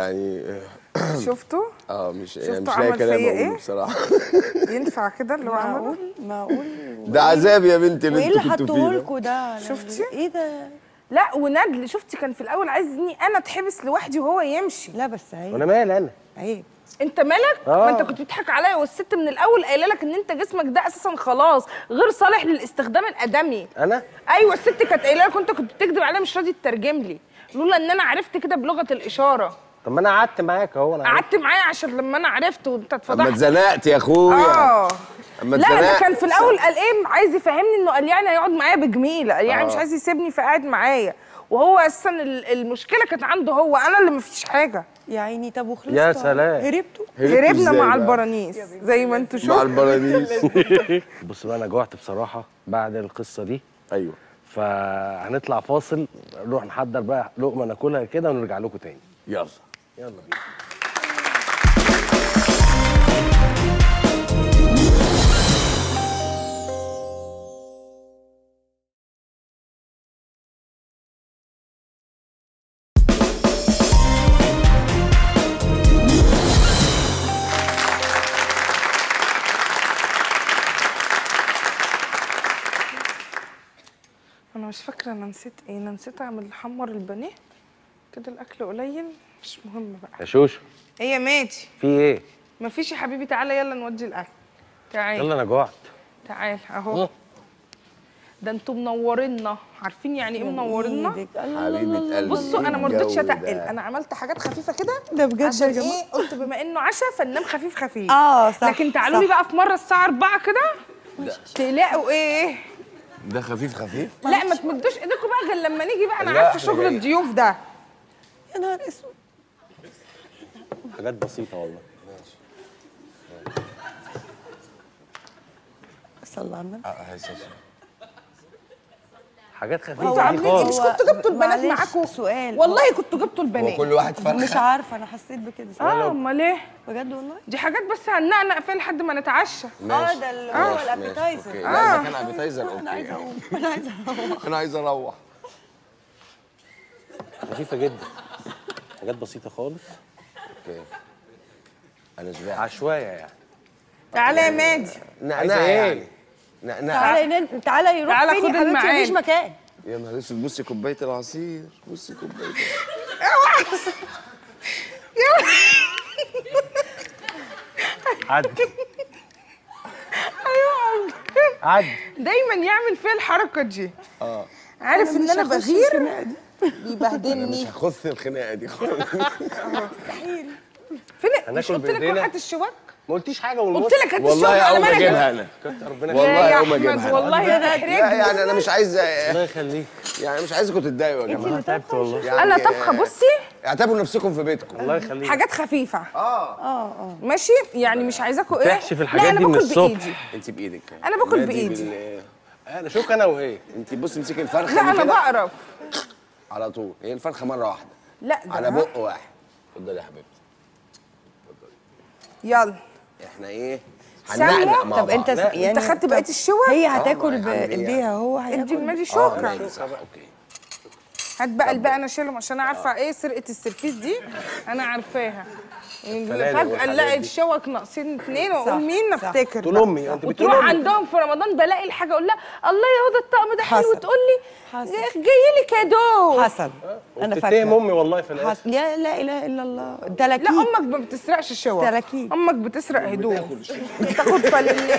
يعني شفتوا اه مش يعني شفتوا مش لاقي عمل كلام فيا اقوله إيه؟ بصراحه ينفع كده اللي هو عمله معقول معقول ده عذاب يا بنتي اللي وايه اللي انتوا كنتوا حطوه فيه ده. لكم ده شفتي؟ ايه ده لا وندل شفتي كان في الاول عايزني انا اتحبس لوحدي وهو يمشي لا بس عيب وانا مالي انا عيب انت مالك آه. ما انت كنت بتضحك عليا والست من الاول قايله لك ان انت جسمك ده اساسا خلاص غير صالح للاستخدام الادمي انا ايوه الست كانت قايله لك وانت كنت بتكذب عليا مش راضي تترجم لي لولا ان انا عرفت كده بلغه الاشاره طب ما انا قعدت معاك اهو انا قعدت معايا عشان لما انا عرفت وانت اما اتفضحت اتزنقت يا اخويا اه اما لا ده اتزنقت كان في الاول قال ايه عايز يفهمني انه قال يعني هيقعد معايا بجميله قال يعني آه. مش عايز يسيبني فقاعد معايا وهو اساسا ال- المشكله كانت عنده هو انا اللي مفيش حاجه يا عيني طب وخلصتوا يا سلام. هربتوا هربتوا هربنا إزاي مع بقى؟ البرانيس زي ما انتوا مع شفتوا البرانيس بص بقى انا جوعت بصراحه بعد القصه دي ايوه فهنطلع فاصل نروح نحضر بقى لقمه ناكلها كده ونرجع لكم تاني يلا يلا بينا انا مش فاكره انا نسيت ايه انا نسيت اعمل حمر البانيه كده الاكل قليل مش مهم بقى يا شوشو ايه يا ماتي في ايه مفيش يا حبيبي تعالى يلا نودي الاكل تعال يلا انا جوعت تعال اهو ده انتوا منورينا عارفين يعني ايه منورينا إيدك. الله حبيبه الله الله قلبي بصوا انا ما إيه رضيتش الجو اتقل ده؟ انا عملت حاجات خفيفه كده ده بجد يا عشان جماعة. ايه قلت بما انه عشاء فننام خفيف خفيف اه صح لكن تعالوا لي صح. بقى في مره الساعه 4 كده تلاقوا ايه ده خفيف خفيف لا ما تمدوش ايديكم بقى غير لما نيجي بقى انا لا، عارفه إحنا شغل جايين. الضيوف ده يا نهار اسود حاجات بسيطه والله صلى على النبي اه هيسس. حاجات انتوا خفيفه دي عاملين ايه مش خالص كنتوا جبتوا البنات معلش، معاكم سؤال. والله كنتوا جبتوا هو البنات كل واحد فرخه مش عارفه انا حسيت بكده اه امال ايه بجد والله دي حاجات بس هنقنق فيها لحد ما نتعشى اه ده اللي هو ماشي، الابيتايزر أوكي. لا ده كان ابيتايزر انا عايزه اوكي اقوم انا عايزه اقوم انا عايز اروح خفيفه جدا حاجات بسيطه خالص اوكي انا شبعت عشوائيه يعني تعالى يا مادي نعناع عايزة إيه؟ يعني نعناع تعالى ينن... تعالى يروح تعالى فين خد يا حبيبتي المعان. مفيش مكان يا نهار اسود بصي كوبايه العصير بصي كوبايه عدي عدي دايما يعمل فيها الحركه دي اه عارف ان انا بغير انا مش بيبهدلني هخث الخناقه دي خالص فين مش هناكل قلت لك روح بإيدينا؟ هات الشواك ما قلتيش حاجه قلت والموت لك هات الشواك والله على اول ما مالك اجيبها انا كتر ربنا يا والله يا أول ما احمد أجيبها. والله لا تحرجني يعني انا مش عايز الله يخليك يعني مش عايزكم تتضايقوا يا جماعه انا تعبت والله يعني انا طبخه بصي اعتبروا نفسكم في بيتكم الله يخليك حاجات خفيفه اه اه اه ماشي يعني مش عايزاكم ايه تحشي في لا الحاجات انا دي من باكل الصبح. بايدي انت بايدك أنا باكل نادي بإيدي. بال- انا شوف انا وايه انت بصي امسكي الفرخه لا دي انا كده بقرف على طول هي الفرخه مره واحده لا ده على ها؟ بق واحد اتفضلي يا حبيبتي يلا احنا ايه سلمى؟ هننقنق مع طب انت بعض. يعني انت خدت بقيه الشوك هي آه، هتاكل ما هعمل إيه بيها هو ادي هياكل المادي اه شكرا ماشي، صح، اوكي هات بقى الباقي انا اشيلهم عشان انا عارفه ايه سرقه السرفيس دي انا عارفاها الفلانة فجاه والحاجات نلاقي دي. الشوك ناقصين اتنين صح، واقول مين صح. نفتكر تقول بقى. امي انت بتقول وتروح امي عندهم في رمضان بلاقي الحاجه اقول لها الله يا هدى الطقم ده حلو حصل. تقول لي حصل. جاي لي كادو حصل انا بتتهم فاكره امي والله في الاخر حصل يا لا اله الا الله لا دلكيك امك ما بتسرقش الشوك تراكيب. امك بتسرق هدوم بتاخد فلنات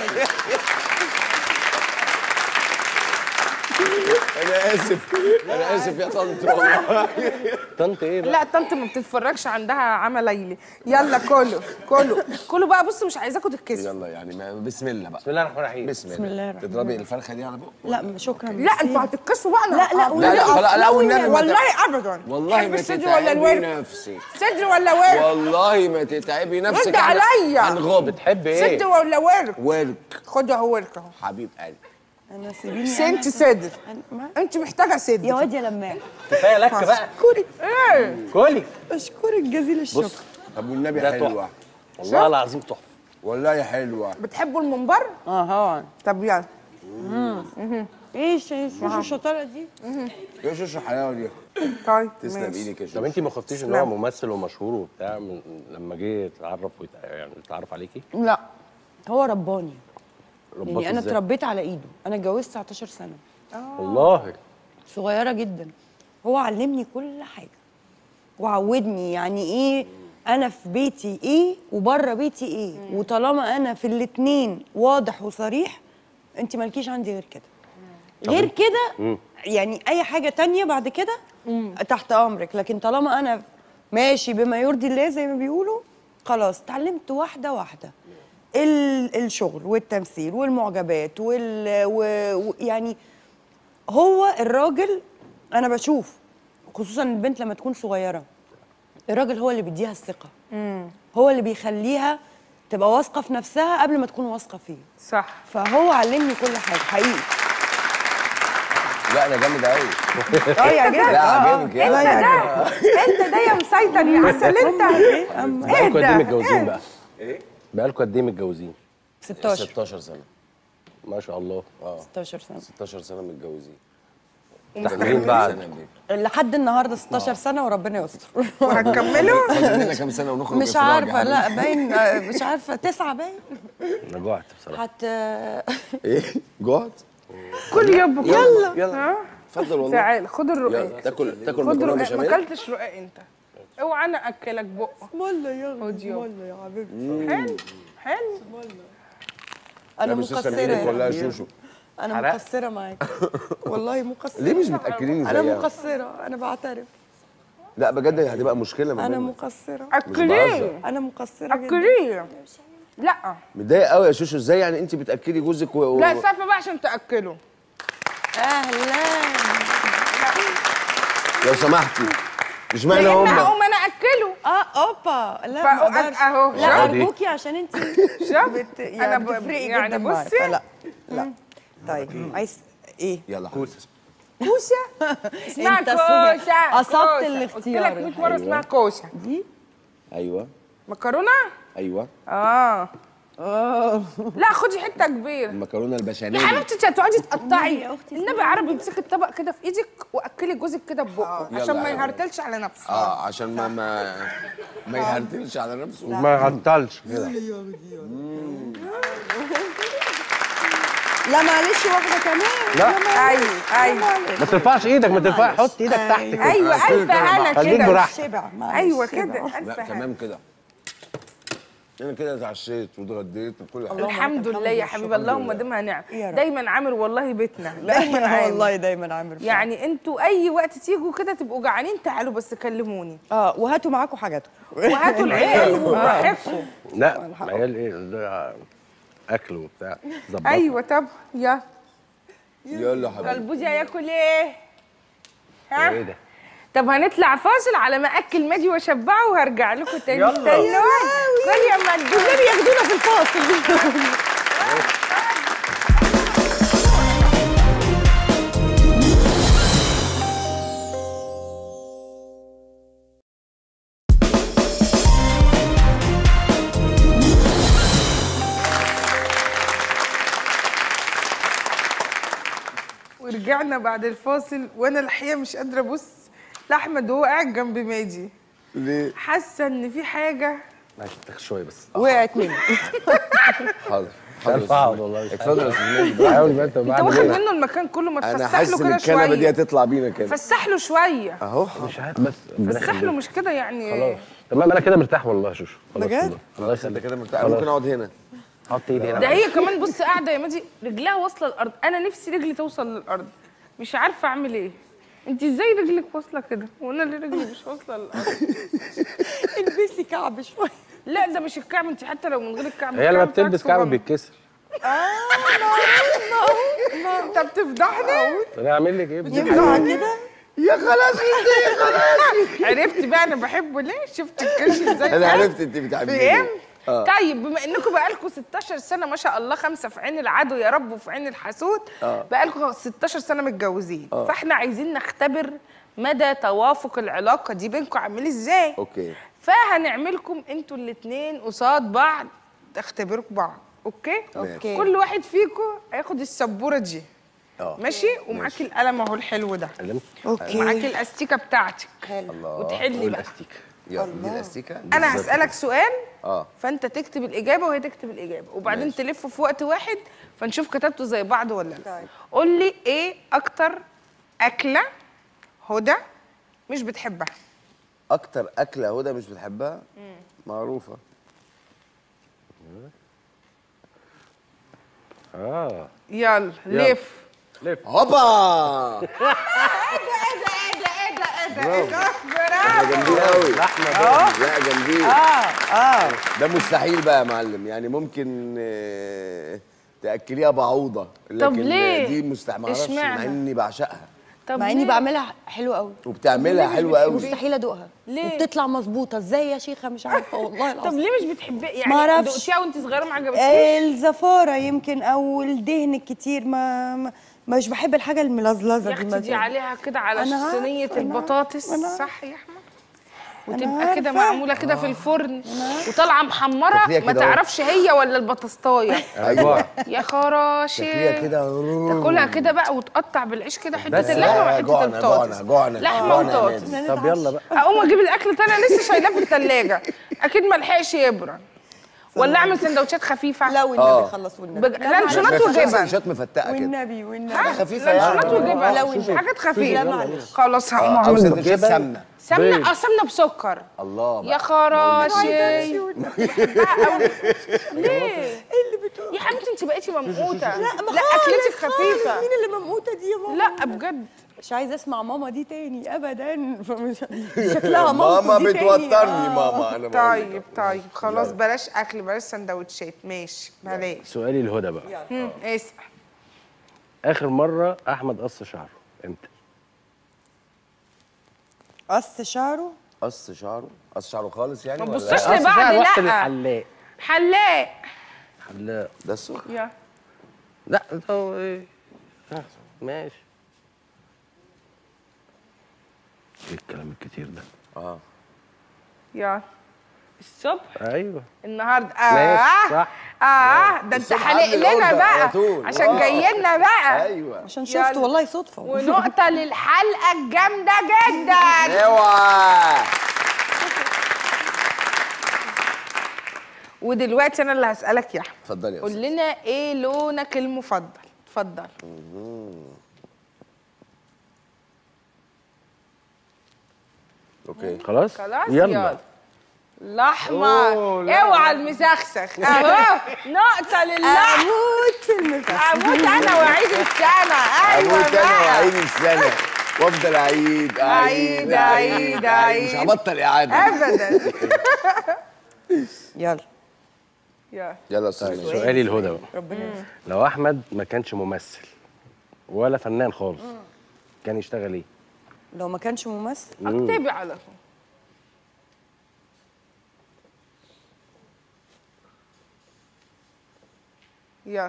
انا اسف انا اسف يا طنط والله طنط ايه بقى لا طنط ما بتتفرجش عندها عمى ليلي يلا كلوا كلوا كلوا بقى بصوا مش عايزاكم تتكسفوا يلا يعني ما بسم الله بقى بسم الله الرحمن الرحيم بسم الله بسم الله الرحمن تضربي الفرخه دي على بق لا شكرا لا انتوا هتتكسفوا بقى أنا لا، لا، هقطع. لا لا خلاص لا والنبي ما ت- والله ابدا والله تحب ما الصدر ولا تتعبي الورك نفسك صدر ولا ورك والله ما تتعبي نفسك رد هن- عليا. هنغب بتحب ايه صدر ولا ورك ورك خد اهو ورك اهو حبيب قلبي انا سيبيني سنت صدر أنا- ما- انت محتاجه صدر يا واد يا لماح كفايه لك بقى اشكرك ايه كلي اشكرك جزيل الشكر بص طب والنبي ده حلوه تحفه والله العظيم تحفه والله حلوه بتحبوا الممبار اه طب يلا ايش ايش شو الشطاره دي يا شوشو الحلاوه دي طيب تسلم ماشي. ايدك يا طب شوشو انت ما خفتيش ان هو ممثل ومشهور وبتاع من لما جه يتعرف ويت... يعني يتعرف عليكي لا هو رباني رباك يعني انا ازاي؟ اتربيت على ايده انا اتجوزت 19 سنه والله صغيره جدا هو علمني كل حاجه وعودني يعني ايه انا في بيتي ايه وبره بيتي ايه وطالما انا في الاتنين واضح وصريح انت مالكيش عندي غير كده غير كده يعني اي حاجه تانية بعد كده تحت امرك لكن طالما انا ماشي بما يرضي الله زي ما بيقولوا خلاص اتعلمت واحده واحده ال- الشغل والتمثيل والمعجبات وال و- و- يعني هو الراجل انا بشوف خصوصا البنت لما تكون صغيره الراجل هو اللي بيديها الثقه هو اللي بيخليها تبقى واثقه في نفسها قبل ما تكون واثقه فيه صح فهو علمني كل حاجه حقيقي لا ده جامد قوي اه يا جدع لا عجبك انت يا ده انت ده يا مسيطر يا عسل انت بقالكوا قد ايه اهدى. متجوزين بقى؟ ايه؟ بقالكوا قد ايه متجوزين؟ 16 16 سنه ما شاء الله 16 سنه 16 سنه متجوزين مستحملين بعض سنة دي. لحد النهارده 16 سنه وربنا يستر وهتكملوا فاضل لنا كام سنه ونخرج مش إفراج يا عارفه حبيبي. لا باين آه، مش عارفه تسعه باين انا جوعت بصراحه هت ايه جوعت كل يوم كل يلا يلا اتفضل والله تعال خد الرقاق يلا تاكل تاكل خد مكرونه رقاق ما بشاميل اكلتش رقاق انت اوعى انا اكلك بقه والله يا خد يوم. والله يا حبيبتي حلو حلو انا لا مش لسه مقصره بايدك ولا يا يا شوشو انا حرقت. مقصره معاك والله مقصره ليه مش بتاكليني انا زيها مقصره انا بعترف لا بجد هتبقى مشكله ما انا بيننا مقصره اكليه انا مقصره جدا اكليه لا متضايق قوي يا شوشو ازاي يعني انت بتاكلي جوزك و... و... لا سافه بقى عشان تاكله اهلا لو سمحتي مش معنى لان هم هقوم انا اكله اه اوبا لا فأ- ما أقدرش. اهو لا شوف ارجوكي عشان انت شوف بت... انا يعني ب- بتفرقي يعني جدا معايا بصي فلا لا طيب عايز ايه يلا حبيبتي كوسه اسمها أنت صغير. كوسه أصبت كوسة. الاختيار. قلت لك 100 مره اسمها كوسه دي ايوه مكرونه ايوه اه لا خدي حته كبيره المكرونه يا البشاميل حبيبتي انت هتقعدي تقطعي يا أختي النبي عربي امسكي الطبق كده في ايدك واكلي جوزك كده ببقه يلا عشان ما يا يهرتلش على نفسه اه عشان ما ما ما يهرتلش على نفسه ما يعطلش كده لا معلش واحده كمان لا. ايوه ايوه ما ترفعش ايدك ما ترفعش حط ايدك تحت كده ايوه الف هنا خليك كده براحتك شبع معلش ايوه شبع. كده لا الف هنا تمام كده انا كده اتعشيت واتغديت وكل حاجه الحمد لله يا حبيبي اللهم ديمها نعم يا رب. دايما عامر والله بيتنا لا دايما عامر والله دايما عامر فعلا. يعني انتوا اي وقت تيجوا كده تبقوا جعانين تعالوا بس كلموني اه وهاتوا معاكم حاجاتكم وهاتوا العيال وراحتكم لا عيال ايه ده اكل وبتاع ظبط ايوه طب يا يلا حبيبي البوزي هياكل ايه؟ ها؟ ايه ده طب هنطلع فاصل على ما اكل ماجي واشبعه وهرجع لكم تاني يلا. استنوني كل يا مجدي دول ياخدونا في الفاصل ورجعنا بعد الفاصل وانا الحقيقه مش قادره ابص لاحمد وهو قاعد جنب ماجي ليه حاسه ان في حاجه ماشي تاخد شويه بس وقعت مني حاضر مش عارف اقعد والله مش عارف. اتفضل يا استاذ ماجد. حاول بقى انت انت بعد واخد كده. منه المكان كله ما انا تفسح حاسس له ان كده الكنبه دي شويه هتطلع بينا كده فسح له شويه اهو مش عارف بس ربنا فسح له يخليك. مش كده يعني خلاص تمام انا كده مرتاح والله يا شوشو خلاص بجد؟ والله. الله انت يخليك كده مرتاح ممكن اقعد هنا حط ايدي هنا ده هي كمان بص قاعده يا ماجي رجلها واصله الارض انا نفسي رجلي توصل للارض مش عارفه اعمل ايه انت ازاي رجلك واصله كده وانا اللي رجلي مش واصله للارض البسي كعب شويه لا ده مش الكعب انت حتى لو من غير الكعب هي لما الكعب بتاعك بتلبس كعب صغنن. بيتكسر انت بتفضحني انا اعمل لك ايه ينفع كده يا خلاص عرفت بقى انا بحبه ليه شفت الكرش ازاي انا قام؟ عرفت انت بتعملي فهم ايه طيب بما انكم بقالكم 16 سنه ما شاء الله خمسه في عين العدو يا رب وفي عين الحسود بقالكم 16 سنه متجوزين فاحنا عايزين نختبر مدى توافق العلاقه دي بينكم عامل ازاي اوكي فهنعملكم انتوا الاتنين قصاد بعض تختبروا بعض اوكي أوكي. كل واحد فيكم هياخد السبوره دي اه ماشي ومعاكي القلم اهو الحلو ده علمت اوكي ومعاكي الاستيكه بتاعتك حلو وتحلي بقى والاستيكه يلا دي الاستيكه انا هسالك سؤال اه فانت تكتب الاجابه وهي تكتب الاجابه وبعدين ماشي. تلفوا في وقت واحد فنشوف كتبتوا زي بعض ولا لا طيب. قول لي ايه اكتر اكله هدى مش بتحبها اكتر اكله هدى مش بتحبها معروفه اه يلا يلا. لف هوبا ايه ده ايه ده ايه ده ايه ده ايه ده احنا برافو جامدين قوي اه لا جامدين اه اه ده مستحيل بقى يا معلم يعني ممكن آه، تاكليها بعوضه لكن ليه؟ دي مستحيل ما اعرفش اشمعنى؟ مع اني بعشقها طب مع اني ليه؟ بعملها حلوه قوي وبتعملها حلوه قوي مستحيل ادوقها ليه؟ وبتطلع مظبوطه ازاي يا شيخه مش عارفه والله طب العظيم ليه مش بتحبيها يعني معرفش. دقتيها وانت صغيره ما عجبتكيش الزفاره يمكن او الدهن الكتير ما, ما مش بحب الحاجه الملزلزه يا دي اختي دي مثلا. عليها كده على أنا عارفة، صينيه أنا البطاطس عارفة، أنا صح يا احمد أنا وتبقى كده عارفة. معموله كده في الفرن وطالعه محمره تاكليها ما كده أهو. تعرفش هي ولا البطاطايه ايوه يا خراشي تاكليها كده تاكلها كده بقى وتقطع بالعيش كده حته بس اللحمه لا، وحته جوعنا، البطاطس جوعنا، جوعنا، لحمه جوعنا يا وبطاطس نادي. طب يلا بقى اقوم اجيب الاكل تاني انا لسه شايلاه في الثلاجه اكيد ما لحقش يبرد ولا اعمل سندوتشات خفيفه لا والنبي آه. خلص والنبي بج... لانشونات ما فيش وجبن سندوتشات مفتقه كده والنبي والنبي خفيفه يعني لانشونات لا وجبن والنبي. حاجات خفيفه لا معلش. خلاص هقوم او اعمل سندوتشات جبن. سمنه سمنه بيض. اه سمنه بسكر الله بقى. يا خراشي بحبها قوي ليه؟ يا حبيبتي انت بقيتي ممقوته لا ما لا اكلتك خفيفه مين اللي ممقوته دي يا ماما لا بجد مش عايزه اسمع ماما دي تاني ابدا فمش شكلها ماما ماما دي تاني. بتوترني آه. ماما انا بقول لك. طيب طيب خلاص بلاش اكل بلاش سندوتشات ماشي بلاش سؤالي الهدى بقى هم، اسال اخر مره احمد قص شعره امتى قص شعره قص شعره قص شعره خالص يعني ما ولا تبصش قص لبعض شعره رحت لا للحلاق حلاق حلاق ده السكر يا لا ده هو ايه آه، ماشي ايه الكلام الكتير ده اه يا الصبح ايوه النهارده ماشي، اه صح. اه ده انت الصبح حالق قبل لنا الأوردر على بقى طول. عشان آه. جاي لنا بقى ايوه عشان يلا. شفت والله صدفه ونقطه للحلقه الجامده جدا اوعى ودلوقتي انا اللي هسالك يا احمد اتفضلي يا قول استاذ لنا ايه لونك المفضل اتفضل اوكي خلاص خلاص يلا يلا الاحمر اوعى المسخسخ اهو نقطه لله اموت في المسرح اموت انا واعيد السنه ايوه اموت انا بقى واعيد السنه وافضل اعيد أعيد، أعيد، أعيد. مش هبطل اعاده ابدا يلا يا يلا يا استاذ ماشي. سؤالي الهدى بقى ربنا يستر. لو احمد ما كانش ممثل ولا فنان خالص كان يشتغل ايه لو ما كانش ممثل اكتبي على طول يا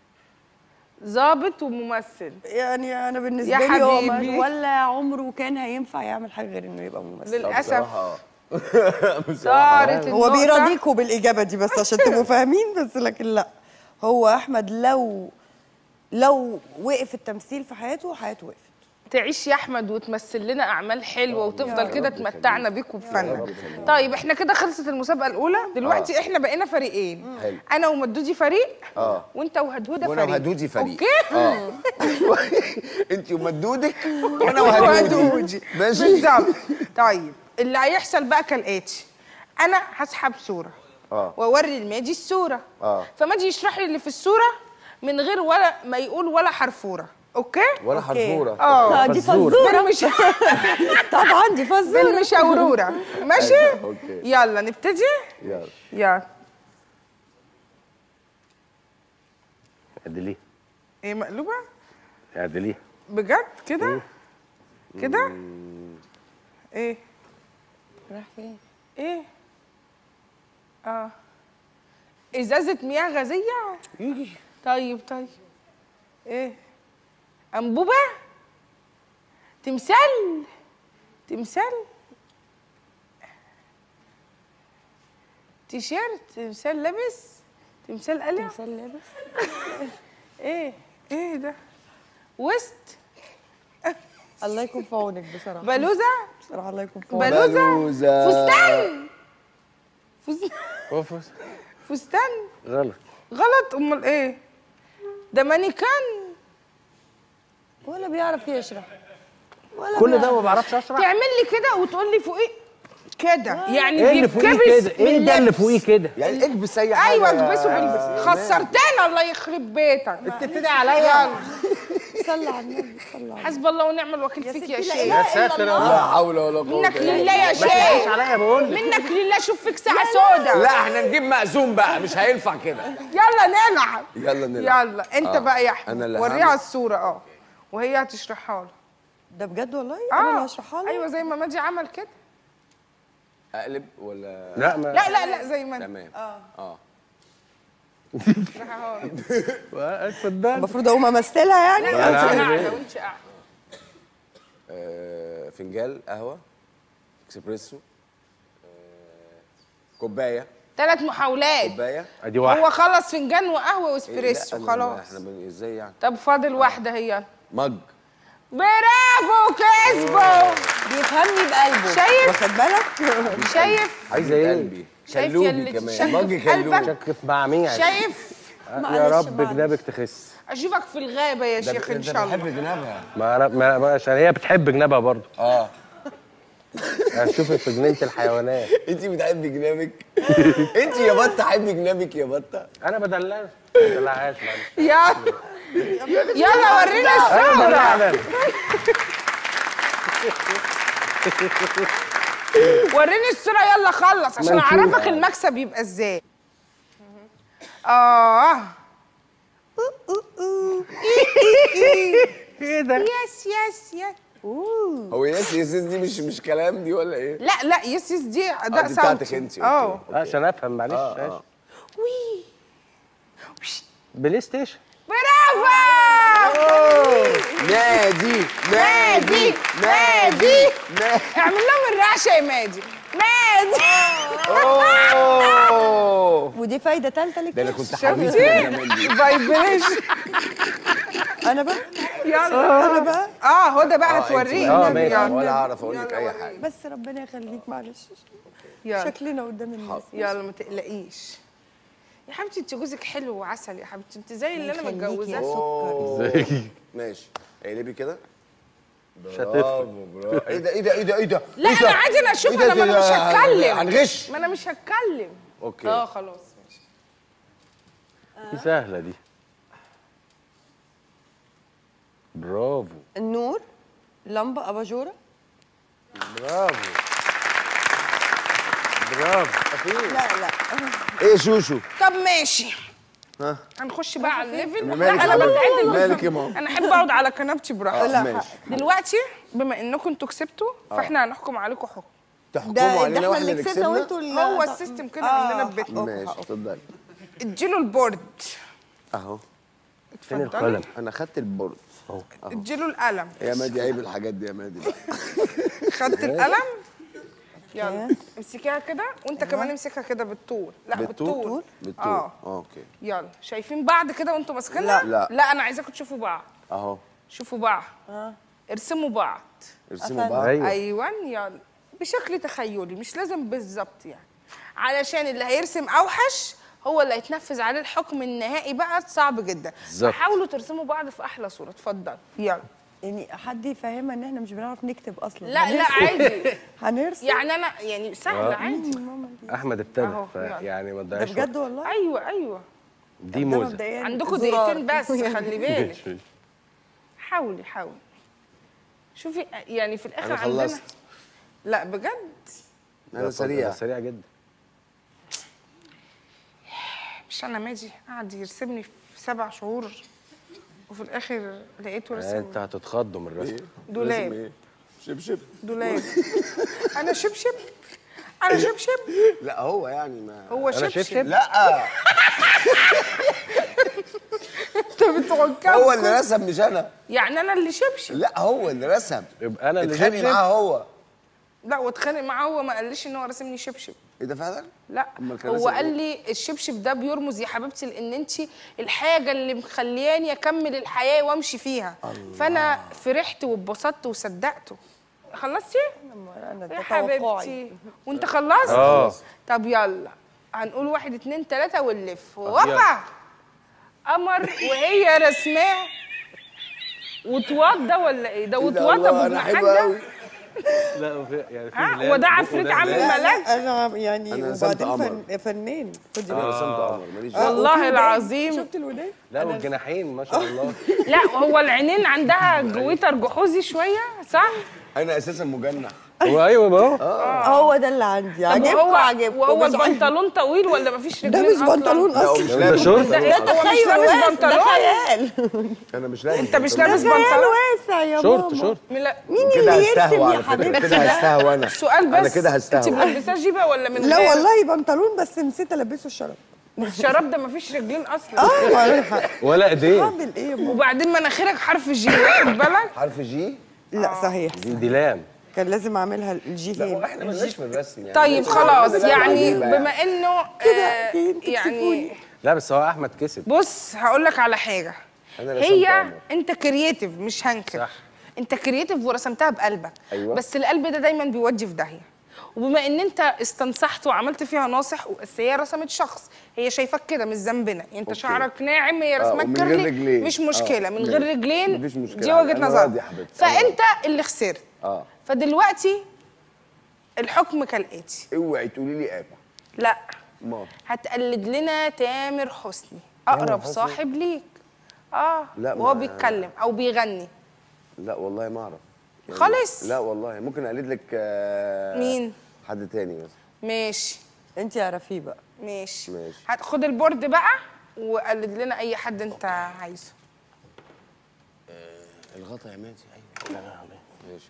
ظابط وممثل يعني انا بالنسبه يا لي هو ما- حبيبي. ولا عمره كان هينفع يعمل حاجه غير انه يبقى ممثل للاسف بصراحة صارت هو النقطة. بيراضيكوا بالاجابه دي بس عشان تبقوا فاهمين بس لكن لا هو احمد لو لو وقف التمثيل في حياته حياته وقفت تعيش يا احمد وتمثل لنا اعمال حلوه وتفضل كده تمتعنا بيك وبفنك طيب احنا كده خلصت المسابقه الاولى دلوقتي احنا بقينا فريقين حلو. انا ومدودي فريق اه وانت وهدهوده وانا فريق وهدودي فريق اوكي اه انت ومدودك وانا وهدودي وهدودي ماشي بالظبط طيب اللي هيحصل بقى كالاتي انا هسحب صوره اه واوري الماجي الصوره اه. فماجي يشرح لي اللي في الصوره من غير ولا ما يقول ولا حرفوره اوكي ولا حرفوره اه دي فزورة. فزوره بالمش... طبعا دي فزوره بالمشاوروره ماشي أيوة، أوكي. يلا نبتدي يلا يلا اعدليه ايه مقلوبه اعدليه بجد كده كده ايه راح فين ايه اه ازازه مياه غازيه طيب طيب ايه انبوبه تمثال تمثال تيشيرت تمثال لابس تمثال قلع تمثال لابس ايه ايه ده وسط الله يكون في عونك بصراحه بلوزه بصراحه الله يكون في عونك بلوزه بلوزة. فستان فس- اوفس فستان غلط غلط امال ايه ده مانيكان ولا بيعرف يشرح ولا كل بيعرف. ده ما بعرفش اشرح تعمل لي كده وتقول لي فوقيه كده يعني ايه اللي فوقيه بيتكبس كده ايه ده اللي باللبس. فوقيه كده يعني اكبس اي حاجه ايوه يا- اكبسه باللبس خسرتنا الله يخرب بيتك تبتدي عليا يلا صلى على النبي صلى على النبي حسب الله ونعم الوكيل فيك يا ستي لا شيخ إله يا ساتر يا إلا رب. لا حول ولا قوه منك إلا لله يا ما تحكيش شيخ عليا بقول لك منك لله شوف فيك ساعه سودا لا احنا نجيب مأذون بقى مش هينفع كده يلا نلعب يلا نلعب يلا انت آه. بقى يا أنا احمد اللي وريها هعمل. الصوره اه وهي هتشرحها له ده بجد والله انا اللي هشرحها له ايوه زي ما ماجي عمل كده اقلب ولا لا ما لا لا لا زي ما انت تمام اه اشرحها له اتفضل المفروض اقوم امثلها يعني لا أنا وانت عامل قاعده إيه؟ وانت قاعده آه، فنجان قهوه اكسبريسو آه، كوبايه ثلاث محاولات كوبايه ادي واحد هو خلص فنجان وقهوه إيه، واسبريسو لا، أنا- خلاص احنا بن- ازاي يعني طب فاضل واحده هي مج برافو كسبوا بيفهمني بقلبه شايف؟ واخد بالك شايف عايزه ايه قلبي شايف كلوبي يلي كمان تشكك مج في قلبك؟ كلوبي شك في مع مين شايف يا معلش، رب معلش. جنابك تخس اشوفك في الغابه يا شيخ ان شاء الله بحب جنابها ما انا ما ما- عشان هي بتحب جنابها برضه اه اشوفك في جنينه الحيوانات انت بتحبي جنابك انت يا بطه حبي جنابك يا بطه انا بدلعها ما بدلعهاش معلش يلا يلا ورينا انا الصوره بدلعها وريني الصوره يلا خلص عشان ما نشوف. اعرفك المكسب يبقى ازاي اه ايه ده يس يس يس هو ياس ياس دي مش مش كلام دي ولا ايه؟ لا لا يس يس دي آه، اداء دي بتاعتك صوتي انت اه أوكي. عشان افهم معلش آه، ماشي. آه. وي بلاي ستيشن برافو نادي نادي نادي اعمل لهم الرعشه يا مادي نادي اوه ودي فايده ثالثه لك ده انا كنت حبيبي شفتي زمان دي فايبريشن انا بقى يلا انا بقى اه هدى بقى آه، أنت هتوريني آه، بقى ماشي. يلا ولا اعرف اقول لك اي حاجه بس ربنا يخليك معلش يلا شكلنا قدام الناس يلا ما تقلقيش يا حبيبتي انت جوزك حلو وعسل يا حبيبتي انت زي اللي انا يخليك يا متجوزاه أوه. ازاي ماشي اقلبي كده مش هتفرق برافو برافو ايه ده ايه ده ايه ده ايه ده لا إيه انا ده؟ عادي انا اشوف إيه ده؟ انا ما انا ده- مش هتكلم هنغش ما انا مش هتكلم اوكي اه خلاص ماشي دي سهله دي برافو النور لمبه اباجوره برافو برافو لا لا ايه شوشو طب ماشي ها هنخش بقى على الليفل مالك لا انا يا بتعدل ماما؟ مالك يا ماما؟ انا احب اقعد على كنبتي براحتي آه، ماشي دلوقتي بما انكم انتوا كسبتوا فاحنا هنحكم عليكم حكم تحكموا ده علينا ده احنا واحنا اللي اللي كسبنا كسبنا وانتوا اللي هو السيستم كده عندنا في بيتنا ماشي اتفضلي اديله البورد اهو فين اتفضلي. القلم انا خدت البورد اديله القلم يا مادي عيب الحاجات دي يا مادي بقى. خدت القلم يلا امسكيها كده وانت كمان امسكها كده بالطول لا بالطول, بالطول بالطول اه اه اوكي يلا شايفين بعض كده وانتوا ماسكينها لا. لا. لا انا عايزاكم تشوفوا بعض اهو شوفوا بعض ارسموا بعض ارسموا أفندم. بعض ايوه ايوه يلا بشكل تخيلي مش لازم بالظبط يعني علشان اللي هيرسم اوحش هو اللي هيتنفذ عليه الحكم النهائي بقى صعب جدا بالظبط. فحاولوا ترسموا بعض في احلى صوره اتفضل يلا يعني حد يفهمها ان احنا مش بنعرف نكتب اصلا لا لا عادي هنرسم يعني انا يعني سهل عادي احمد ابتدى أهو، ف- يلا. يعني ما ده تضيعش بجد والله ايوه ايوه دي ده موزه مبدئيا عندكم زرار. دقيقتين بس خلي بالك ماشي. حاولي حاولي شوفي يعني في الاخر انا عندنا خلصت لا بجد انا ده سريع سريع جدا مش انا ماجي قعد يرسمني في سبع شهور وفي الاخر لقيته انت رسم هتتخضوا من الرسم دولاب. لازم ايه شبشب دولاب انا شبشب انا شبشب لا هو يعني ما هو أنا شبشب شبشب؟ لا انت بتوكل هو اللي رسم مش انا يعني انا اللي شبشب لا هو اللي رسم يبقى انا اللي اتخانق شبشب معاه هو لا واتخانق معاه هو ما قاليش ان هو راسمني شبشب ايه ده فعلا؟ لا أمال كان هو لازم قال إيه؟ لي الشبشب ده بيرمز يا حبيبتي لان انت الحاجه اللي مخلياني اكمل الحياه وامشي فيها فانا فرحت واتبسطت وصدقته خلصتي انا يا ده توقعي حبيبتي وانت خلصت آه. طب يلا هنقول واحد اتنين تلاته ونلف وقع قمر وهي رسماه وتوضى ولا ايه ده إيه ده وتوضى الله، بابن انا حلو حاجه قوي لا وفي- يعني في ها هلال وده بقه عفريت ده عامل هلال. لا ملاك لا انا يعني أنا رسمت وبعدين قمر. فن فنان خدي انا بالك رسمت قمر ماليش آه، دعوه والله وفي ودان. العظيم. شفت الودان لا والجناحين ما شاء الله لا هو العينين عندها جويتر جحوزي شويه صح انا اساسا مجنح هو ايوه ما هو هو ده اللي عندي طب عجبكم وهو عجبكم وهو بس البنطلون طويل ولا مفيش رجلين ده مش أصلاً؟ بنطلون لا هو اصلا مش ده لابس شورت. ده إيه؟ هو مش أيوة، لابس ده بنطلون خيال انا مش لابس انت مش بنطلون. لابس ده خيال بنطلون واسع يا شورت ماما شورت لا مين كده اللي هستهوى يرسم على يا فكره حبيبتي كده ده؟ هستهوى انا سؤال بس انا كده انت هستهوى ملبساه جيبه ولا من لا غير؟ والله بنطلون بس نسيت البسه الشراب الشراب ده مفيش رجلين اصلا اه ولا حق. ولا ايدين اعمل ايه يا ماما وبعدين مناخيرك حرف جي واخد بالك حرف جي لا صحيح دي دي لام كان لازم اعملها الجي لا هنا احنا مالناش في الرسم يعني طيب لازم- خلاص لازم يعني عجيبة يعني. بما انه كده آه، انتوا يعني تكسفوني. لا بس هو احمد كسب بص هقول لك على حاجه أنا رسمت هي قمر. انت كرييتيف مش هنكر صح. انت كرييتيف ورسمتها بقلبك أيوة. بس القلب ده دايما بيودي في داهيه وبما ان انت استنصحت وعملت فيها ناصح بس هي رسمت شخص هي شايفاك كده مش ذنبنا انت أوكي. شعرك ناعم هي آه، رسمك ومن غير كيرلي رجلين. مش آه، مشكله من غير ماشي. رجلين مفيش مشكلة. دي وجهه أنا نظر راضي يا حبيبتي، أنا فانت اللي خسرت اه فدلوقتي الحكم كالاتي اوعي تقولي لي اكل لا ما هتقلد لنا تامر حسني اقرب صاحب ليك اه لا، وهو ما- بيتكلم او بيغني لا والله ما اعرف يعني خالص؟ لا والله ممكن اقلد لك آه، مين؟ حد تاني بس ماشي انت اعرفيه بقى ماشي ماشي. هتاخد البورد بقى وقلد لنا اي حد انت عايزه الغطا يا مادي ايوه ماشي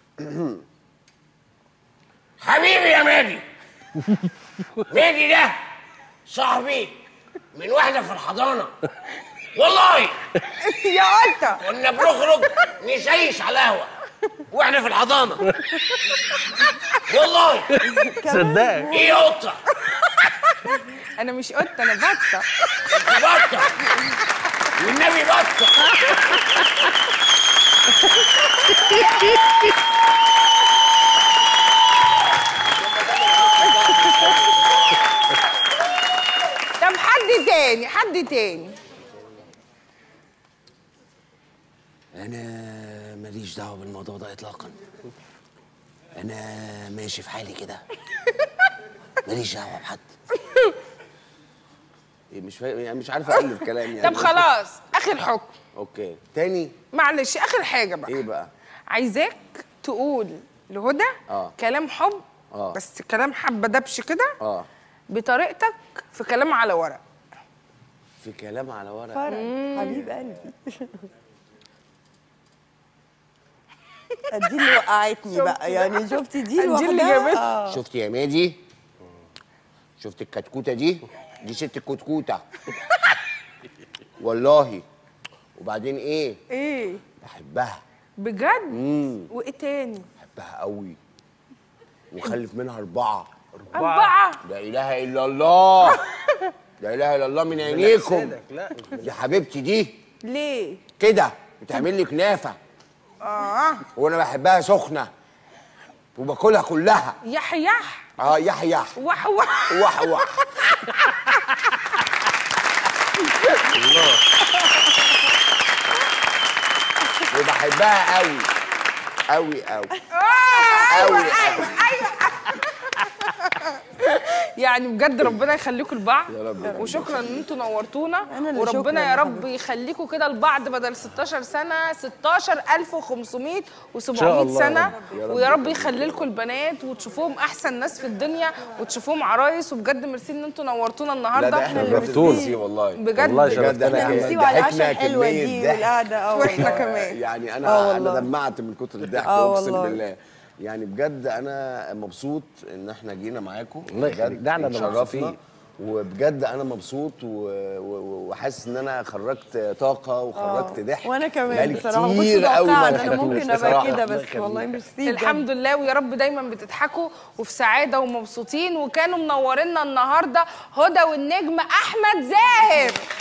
حبيبي يا مادي مادي ده صاحبي من واحدة في الحضانة والله يا قطه كنا بنخرج نشيش على القهوة واحنا في الحضانة والله صدقك ايه يا قطة انا مش قطه انا بطه بطة والنبي بطة طب حد تاني حد تاني انا ماليش دعوه بالموضوع ده اطلاقا انا ماشي في حالي كده ماليش دعوه بحد إيه مش فاهم يعني مش عارف الف كلام يعني طب خلاص اخر حكم اوكي تاني معلش اخر حاجه بقى ايه بقى عايزاك تقول لهدى آه. كلام حب آه. بس كلام حبه دبش كده اه بطريقتك في كلام على ورق في كلام على ورق فرق حبيب قلبي دي اللي وقعتني بقى يعني شفتي دي دي اللي لوحدها؟ جابتها. آه. شفت يا مادي شفت الكتكوته دي دي ست الكتكوته والله وبعدين ايه ايه بحبها بجد امم وايه تاني بحبها قوي وخلف منها اربعه اربعه لا اله الا الله لا اله الا الله من عينيكم لا دي حبيبتي دي ليه كده بتعمل لي كنافه اه وانا بحبها سخنه وباكلها كلها يحيح اه يح يح وح وح وح وح وبحبها قوي قوي قوي قوي قوي يعني بجد ربنا يخليكم لبعض يا رب يخليك. وشكرا ان انتوا نورتونا أنا اللي شكراً وربنا يا يا رب حبيبتي. يخليكم كده لبعض بدل 16 سنه 16500 و700 شاء الله سنه يا رب ويا رب يخليك. يخلي لكم البنات وتشوفوهم احسن ناس في الدنيا وتشوفوهم عرايس وبجد ميرسي ان انتوا نورتونا لا النهارده ده احنا اللي اللي ميرسي. والله بجد والله بجد شرفتنا انا يا ميرسي أحمد. وعلى ضحكنا العشاء الحلوه كمية دي ضحك. والقعده اه واحنا والله. كمان يعني آه انا انا والله. دمعت من كتر الضحك آه اقسم والله. بالله يعني بجد انا مبسوط ان احنا جينا معاكم الله يخليك. بجد ده احنا اللي اتشرفنا. مبسوطين. وبجد انا مبسوط و- و- وحاسس ان انا خرجت طاقه وخرجت ضحك وانا كمان بقالي بصراحه ما كنتش كتير قوي ما متوقعه ان انا ضحكتوش ممكن ابقى بصراحة. كده بس والله ميرسي الحمد لله ويا رب دايما بتضحكوا وفي سعاده ومبسوطين وكانوا منورينا النهارده هدى والنجم احمد زاهر